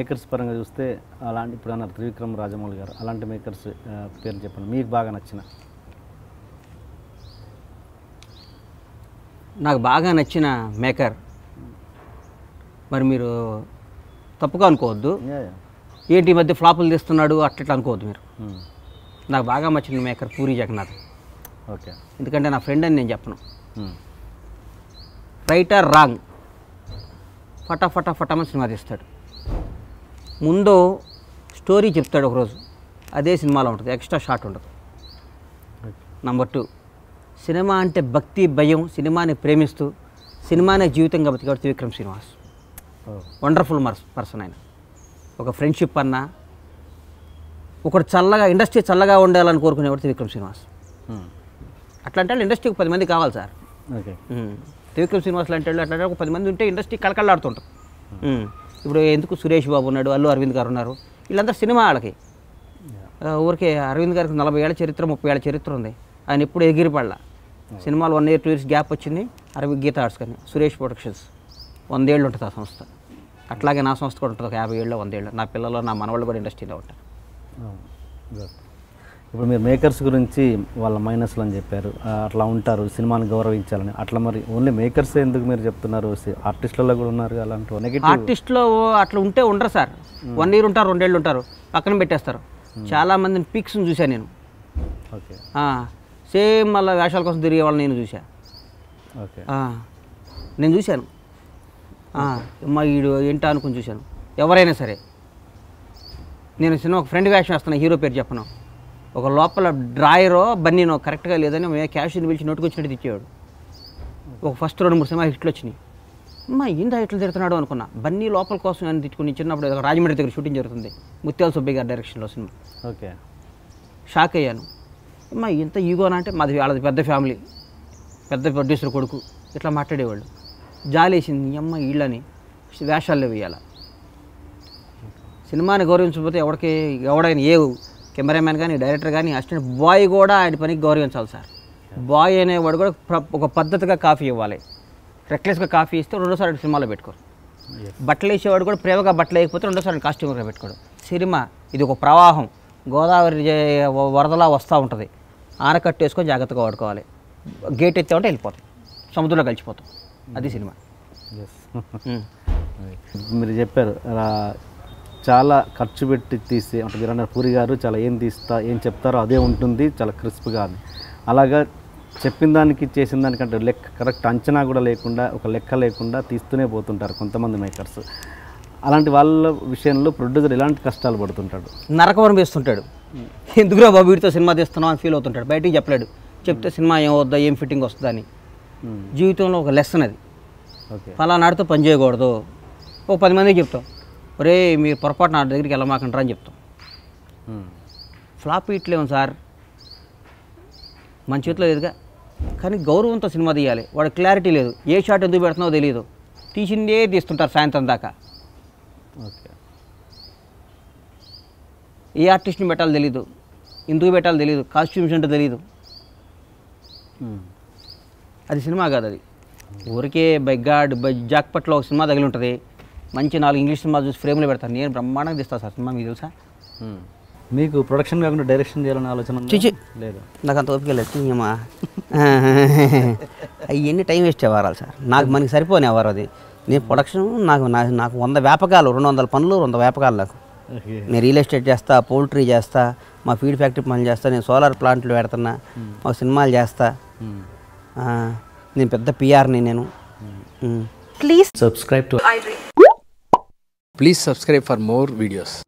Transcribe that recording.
Makers పరంగా చూస్తే అలాంటి ఇప్పుడు అన్నారు త్రివిక్రమ్ రాజమౌళి గారు అలాంటి మేకర్స్ ఆ, పేరు చెప్పండి మీకు బాగా నచ్చిన నాకు బాగా నచ్చిన మేకర్ మరి మీరు తప్పుగా అనుకోవద్దు యా, యా. ఏంటి ఈ మధ్య ఫ్లాపులు తీస్తున్నాడు అట్లా అనుకోవద్దు మీరు మ్మ్. నాకు బాగా నచ్చిన మేకర్ పూరి జగన్నాథ్ ఓకే ఎందుకంటే నా ఫ్రెండ్ అని నేను చెప్పను మ్మ్. రైట్ ఆర్ రాంగ్ ఫటా ఫటా ఫటామని సినిమా తీస్తాడు ముందు స్టోరీ చెప్తాడు ఒకరోజు అదే సినిమాలో ఉంటుంది ఎక్స్ట్రా షాట్ ఉండదు ఓకే నంబర్ టూ సినిమా అంటే భక్తి భయం సినిమాని ప్రేమిస్తూ సినిమానే జీవితంగా బతికాడు త్రివిక్రమ్ శ్రీనివాస్ ఓ వండర్ఫుల్ మర్స్ పర్సన్ ఆయన ఒక ఫ్రెండ్షిప్ అన్నా ఒకడు చల్లగా ఇండస్ట్రీ చల్లగా ఉండాలని కోరుకునేవాడు త్రివిక్రమ్ శ్రీనివాస్ మ్మ్. అట్లా అంటే ఇండస్ట్రీకి పది మంది కావాలి sir okay um. Trivikram Srinivas లాంటి వాళ్ళు అట్లా ఒక పది మంది ఉంటే ఇండస్ట్రీ కళకళలాడుతుంటాం ఉమ్. ఇప్పుడు ఎందుకు సురేష్ బాబు ఉన్నాడు అల్లు అరవింద్ గారు ఉన్నారు వీళ్ళంతా సినిమా వాళ్ళకి ఆ, ఊరికే అరవింద్ గారికి నలభై ఏళ్ళ చరిత్ర ముప్పై ఏళ్ళ చరిత్ర ఉంది ఆయన ఎప్పుడు ఎగిరిపడలా సినిమాలు one year two years gap వచ్చింది అరవింద్ గీత ఆర్ట్స్ కానీ సురేష్ ప్రొడక్షన్స్ వందేళ్ళు ఉంటుంది ఆ సంస్థ అట్లాగే నా సంస్థ కూడా ఉంటుంది ఒక యాభై ఏళ్ళు వందేళ్ళు నా పిల్లలు నా మనవాళ్ళు కూడా ఇండస్ట్రీలో ఉంటారు అవును. గుడ్. ఇప్పుడు మీరు మేకర్స్ గురించి వాళ్ళ మైనస్లు అని చెప్పారు ఆ, అట్లా ఉంటారు సినిమాని గౌరవించాలని అట్లా మరి ఓన్లీ మేకర్స్ ఎందుకు మీరు చెప్తున్నారు సి- ఆర్టిస్టులలో కూడా ఉన్నారు అలాంటి నెగిటివ్ ఆర్టిస్ట్లో అట్లా ఉంటే ఉండరు సార్ వన్ ఇయర్ ఉంటారు రెండేళ్ళు ఉంటారు పక్కన పెట్టేస్తారు చాలా మందిని పిక్స్ని చూశాను నేను ఓకే సేమ్ మళ్ళీ వేషాల కోసం తిరిగే వాళ్ళని నేను చూసా ఓకే ఆ, నేను చూశాను ఆ, అమ్మ వీడు ఏంటా అనుకుని చూశాను ఎవరైనా సరే నేను సినిమా ఒక ఫ్రెండ్ వేషం వేస్తున్నా హీరో పేరు చెప్పను ఒక లోపల డ్రాయరో బన్నీనో కరెక్ట్గా లేదని మేము క్యాష్ని పిలిచి నోటుకొచ్చినట్టు ఇచ్చేవాడు ఒక ఫస్ట్ రెండు మూడు సినిమా హిట్లు వచ్చినాయి అమ్మ ఏందా ఇట్లా తిడుతున్నాడు అనుకున్నా బన్నీ లోపల కోసం నేను తిట్టుకుని చిన్నప్పుడు ఏదో రాజమండ్రి దగ్గర షూటింగ్ జరుగుతుంది ముత్యాల సుబ్బయ్య గారి డైరెక్షన్లో సినిమా ఓకే షాక్ అయ్యాను అమ్మ ఇంత ఈగోనా అంటే మాది వాళ్ళది పెద్ద ఫ్యామిలీ పెద్ద ప్రొడ్యూసర్ కొడుకు ఇట్లా మాట్లాడేవాళ్ళు జాలేసింది ఈ అమ్మ వీళ్ళని వేషాల్లో వేయాల సినిమాని గౌరవించకపోతే ఎవరికి ఎవడైనా ఏ కెమెరామ్యాన్ కానీ డైరెక్టర్ కానీ అసిస్టెంట్ బాయ్ కూడా ఆయన పనికి గౌరవించాలి సార్ బాయ్ అనేవాడు కూడా ప్ర- ఒక పద్ధతిగా కాఫీ ఇవ్వాలి రెక్లెస్గా కాఫీ ఇస్తే రెండోసారి సినిమాలో పెట్టుకోరు బట్టలు వేసేవాడు కూడా ప్రేమగా బట్టలు వేయకపోతే రెండోసారి కాస్ట్యూమ్గా పెట్టుకోడు సినిమా ఇది ఒక ప్రవాహం గోదావరి జే- వ- వరదలా వస్తూ ఉంటుంది ఆనకట్టు వేసుకొని జాగ్రత్తగా వాడుకోవాలి గేట్ ఎత్తామంటే వెళ్ళిపోతాం సముద్రంలో కలిసిపోతాం అది సినిమా ఎస్ ఉమ్. మీరు చెప్పారు అలా చాలా ఖర్చు పెట్టి తీసి అంటే మీరు అన్నారు పూరి గారు చాలా ఏం తీస్తా ఏం చెప్తారో అదే ఉంటుంది చాలా క్రిస్ప్గా అని అలాగా చెప్పిన దానికి చేసిన దానికంటే లెక్క కరెక్ట్ అంచనా కూడా లేకుండా ఒక లెక్క లేకుండా తీస్తూనే పోతుంటారు కొంతమంది మేకర్స్ అలాంటి వాళ్ళ విషయంలో ప్రొడ్యూసర్ ఎలాంటి కష్టాలు పడుతుంటాడు నరకం అనిపిస్తుంటాడు ఎందుకురా బాబు వీడితో సినిమా తీస్తున్నాం అని ఫీల్ అవుతుంటాడు బయటికి చెప్పలేడు చెప్తే సినిమా ఏం వద్దా ఏం ఫిట్టింగ్ వస్తుందా అని జీవితంలో ఒక లెసన్ అది ఓకే ఫలానాడితో పని చేయకూడదు ఓ పది మందికి చెప్తాం ఒరే మీరు పొరపాటు నా దగ్గరికి వెళ్ళమాకంటారా అని చెప్తాం ఫ్లాప్ ఇట్లేము సార్ మన చేతిలో లేదుగా కానీ గౌరవంతో సినిమా తీయాలి వాడు క్లారిటీ లేదు ఏ షాట్ ఎందుకు పెడుతున్నావో తెలియదు తీసిందే తీస్తుంటారు సాయంత్రం దాకా ఓకే ఏ ఆర్టిస్ట్ని పెట్టాలో తెలియదు ఎందుకు పెట్టాలో తెలియదు కాస్ట్యూమ్స్ అంటే తెలియదు అది సినిమా కాదు అది ఊరికే బై గాడ్ బై జాక్పట్లో ఒక సినిమా తగిలి ఉంటుంది మంచి నాలుగు ఇంగ్లీష్ సినిమా చూసి ఫ్రేమ్లో పెడతాను నేను బ్రహ్మాండంగా తీస్తాను సార్ సినిమా మీకు తెలుసా మీకు ప్రొడక్షన్ కాకుండా డైరెక్షన్ చేయాలని ఆలోచన ఉందా? చిచి. లేదు నాకు అంత ఓపిక లేదు తీయమ్మా అవన్నీ టైం వేస్ట్ అవ్వాలి సార్ నాకు మనకి సరిపోని అవ్వరు అది నేను ప్రొడక్షన్ నాకు నా- నాకు వంద వ్యాపకాలు రెండు వందల పనులు వంద వ్యాపకాలు నాకు ఓకే నేను రియల్ ఎస్టేట్ చేస్తా పౌల్ట్రీ చేస్తా మా ఫీడ్ ఫ్యాక్టరీ పనులు చేస్తా నేను సోలార్ ప్లాంట్లు పెడుతున్నా మా సినిమాలు చేస్తా ఆ, నేను పెద్ద పిఆర్ని నేను ఉమ్. Please subscribe to I re- please subscribe for more videos